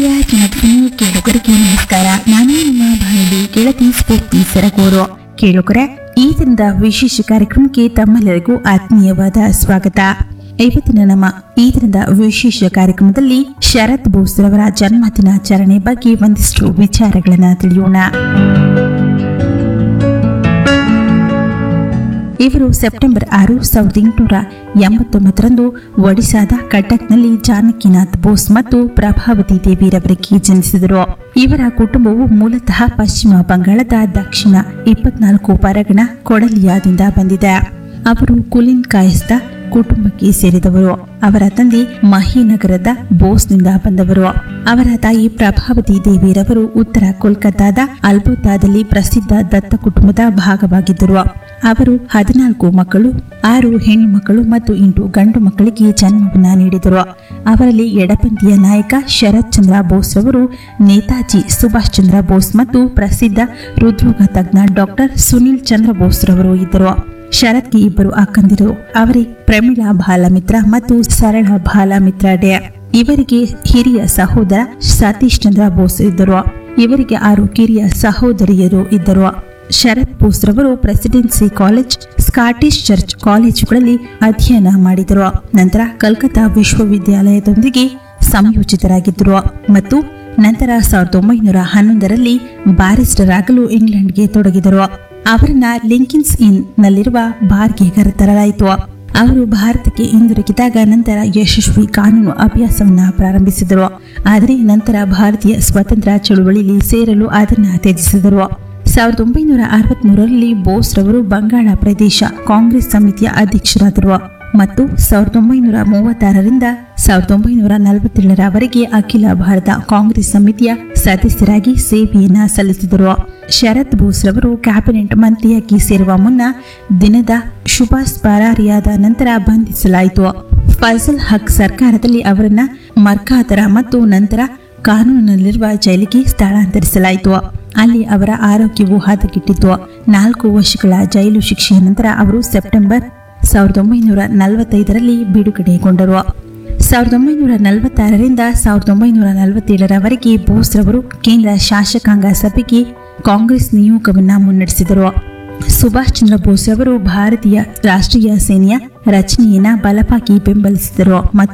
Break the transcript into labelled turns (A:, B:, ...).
A: ಪ್ರೀತಿಯ ಜನಧ್ವನಿ ಕೇಳುಗರಿಗೆ ನಮಸ್ಕಾರ ನಾನು ನಿಮ್ಮ ಬಾನುಲಿ ಗೆಳತಿ ಸ್ಫೂರ್ತಿ ಸರಗೂರು ಕೇಳುಗರೆ ಈ ದಿನದ ವಿಶೇಷ ಕಾರ್ಯಕ್ರಮಕ್ಕೆ ತಮ್ಮೆಲ್ಲರಿಗೂ ಆತ್ಮೀಯವಾದ ಸ್ವಾಗತ ಇವತ್ತಿನ ನಮ್ಮ ಈ ದಿನದ ವಿಶೇಷ ಕಾರ್ಯಕ್ರಮದಲ್ಲಿ ಶರತ್ ಬೋಸ್ ರವರ ಜನ್ಮದಿನಾಚರಣೆ ಬಗ್ಗೆ ಒಂದಿಷ್ಟು ವಿಚಾರಗಳನ್ನ ತಿಳಿಯೋಣ ಇವರು ಸೆಪ್ಟೆಂಬರ್ ಆರು ಸಾವಿರದ ಎಂಟುನೂರ ಎಂಬತ್ತೊಂಬತ್ತರಂದು ಒಡಿಶಾದ ಕಟಕ್ನಲ್ಲಿ ಜಾನಕಿನಾಥ್ ಬೋಸ್ ಮತ್ತು ಪ್ರಭಾವತಿ ದೇವಿರವರಿಗೆ ಜನಿಸಿದರು ಇವರ ಕುಟುಂಬವು ಮೂಲತಃ ಪಶ್ಚಿಮ ಬಂಗಾಳದ ದಕ್ಷಿಣ ಇಪ್ಪತ್ನಾಲ್ಕು ಪರಗಣ ಕೊಡಲಿಯಾದಿಂದ ಬಂದಿದೆ ಅವರು ಕುಲಿನ್ ಕಾಯಸ್ತ ಕುಟುಂಬಕ್ಕೆ ಸೇರಿದವರು ಅವರ ತಂದೆ ಮಹಿನಗರದ ಬೋಸ್ನಿಂದ ಬಂದವರು ಅವರ ತಾಯಿ ಪ್ರಭಾವತಿ ದೇವಿರವರು ಉತ್ತರ ಕೋಲ್ಕತ್ತಾದ ಅಲ್ಬೋತಾದಲ್ಲಿ ಪ್ರಸಿದ್ಧ ದತ್ತ ಕುಟುಂಬದ ಭಾಗವಾಗಿದ್ದರು ಅವರು ಹದಿನಾಲ್ಕು ಮಕ್ಕಳು ಆರು ಹೆಣ್ಣು ಮಕ್ಕಳು ಮತ್ತು ಎಂಟು ಗಂಡು ಮಕ್ಕಳಿಗೆ ಜನ್ಮವನ್ನ ನೀಡಿದರು ಅವರಲ್ಲಿ ಎಡಪಂಥೀಯ ನಾಯಕ ಶರತ್ ಚಂದ್ರ ಬೋಸ್ ಅವರು ನೇತಾಜಿ ಸುಭಾಷ್ ಚಂದ್ರ ಬೋಸ್ ಮತ್ತು ಪ್ರಸಿದ್ಧ ಹೃದ್ರೋಗ ತಜ್ಞ ಡಾಕ್ಟರ್ ಸುನಿಲ್ ಚಂದ್ರ ಬೋಸ್ ರವರು ಇದ್ದರು ಶರತ್ಗೆ ಇಬ್ಬರು ಅಕ್ಕಂದಿರು ಅವರೇ ಪ್ರಮೀಳಾ ಬಾಲಮಿತ್ರ ಮತ್ತು ಸರಳ ಬಾಲಮಿತ್ರ ಡೇ ಇವರಿಗೆ ಹಿರಿಯ ಸಹೋದರ ಸತೀಶ್ ಚಂದ್ರ ಬೋಸ್ ಇದ್ದರು ಇವರಿಗೆ ಆರು ಕಿರಿಯ ಸಹೋದರಿಯರು ಇದ್ದರು ಶರತ್ ಬೋಸ್ ರವರು ಪ್ರೆಸಿಡೆನ್ಸಿ ಕಾಲೇಜ್ ಸ್ಕಾಟಿಷ್ ಚರ್ಚ್ ಕಾಲೇಜುಗಳಲ್ಲಿ ಅಧ್ಯಯನ ಮಾಡಿದರು ನಂತರ ಕಲ್ಕತ್ತಾ ವಿಶ್ವವಿದ್ಯಾಲಯದೊಂದಿಗೆ ಸಂಯೋಜಿತರಾಗಿದ್ದರು ಮತ್ತು ನಂತರ ಸಾವಿರದ ಒಂಬೈನೂರ ಹನ್ನೊಂದರಲ್ಲಿ ಬ್ಯಾರಿಸ್ಟರ್ ಆಗಲು ಇಂಗ್ಲೆಂಡ್ಗೆ ತೊಡಗಿದರು ಅವರನ್ನ ಲಿಂಕಿನ್ಸ್ ಇನ್ ನಲ್ಲಿರುವ ಬಾರ್ಗೆ ಕರೆತರಲಾಯಿತು ಅವರು ಭಾರತಕ್ಕೆ ಹಿಂದಿರುಗಿದಾಗ ನಂತರ ಯಶಸ್ವಿ ಕಾನೂನು ಅಭ್ಯಾಸವನ್ನ ಪ್ರಾರಂಭಿಸಿದರು ಆದರೆ ನಂತರ ಭಾರತೀಯ ಸ್ವಾತಂತ್ರ್ಯ ಚಳುವಳಿಯಲ್ಲಿ ಸೇರಲು ಅದನ್ನ ತ್ಯಜಿಸಿದರು ಸಾವಿರದ ಒಂಬೈನೂರ ಅರವತ್ಮೂರರಲ್ಲಿ ಬೋಸ್ ರವರು ಬಂಗಾಳ ಪ್ರದೇಶ ಕಾಂಗ್ರೆಸ್ ಸಮಿತಿಯ ಅಧ್ಯಕ್ಷರಾದರು ಮತ್ತು ಸಾವಿರದ ಒಂಬೈನೂರ ಮೂವತ್ತಾರರಿಂದ ಸಾವಿರದ ಒಂಬೈನೂರ ನಲವತ್ತೇಳರವರೆಗೆ ಅಖಿಲ ಭಾರತ ಕಾಂಗ್ರೆಸ್ ಸಮಿತಿಯ ಸದಸ್ಯರಾಗಿ ಸೇವೆಯನ್ನ ಸಲ್ಲಿಸಿದರು ಶರತ್ ಬೋಸ್ ರವರು ಕ್ಯಾಬಿನೆಟ್ ಮಂತ್ರಿಯಾಗಿ ಸೇರುವ ಮುನ್ನ ದಿನದ ಶುಭಾಸ್ ಪರಾರಿಯಾದ ನಂತರ ಬಂಧಿಸಲಾಯಿತು ಫಜಲ್ ಹಕ್ ಸರ್ಕಾರದಲ್ಲಿ ಅವರನ್ನ ಮರ್ಕಾತರ ಮತ್ತು ನಂತರ ಕಾನೂನಿನಲ್ಲಿರುವ ಜೈಲಿಗೆ ಸ್ಥಳಾಂತರಿಸಲಾಯಿತು ಅಲ್ಲಿ ಅವರ ಆರೋಗ್ಯವು ಹದಗೆಟ್ಟಿತ್ತು ನಾಲ್ಕು ವರ್ಷಗಳ ಜೈಲು ಶಿಕ್ಷೆಯ ನಂತರ ಅವರು ಸೆಪ್ಟೆಂಬರ್ ಸಾವಿರದ ಒಂಬೈನೂರ ನಲವತ್ತೈದರಲ್ಲಿ ಬಿಡುಗಡೆಗೊಂಡರು ಸಾವಿರದ ಒಂಬೈನೂರ ನಲವತ್ತಾರರಿಂದ ಸಾವಿರದ ಒಂಬೈನೂರ ನಲವತ್ತೇಳರವರೆಗೆ ಬೋಸ್ ರವರು ಕೇಂದ್ರ ಶಾಸಕಾಂಗ ಸಭೆಗೆ ಕಾಂಗ್ರೆಸ್ ನಿಯೋಗವನ್ನ ಮುನ್ನಡೆಸಿದರು ಸುಭಾಷ್ ಚಂದ್ರ ಬೋಸ್ ಅವರು ಭಾರತೀಯ ರಾಷ್ಟ್ರೀಯ ಸೇನೆಯ ರಚನೆಯನ್ನ ಬಲವಾಗಿ ಬೆಂಬಲಿಸಿದರು ಮತ್ತು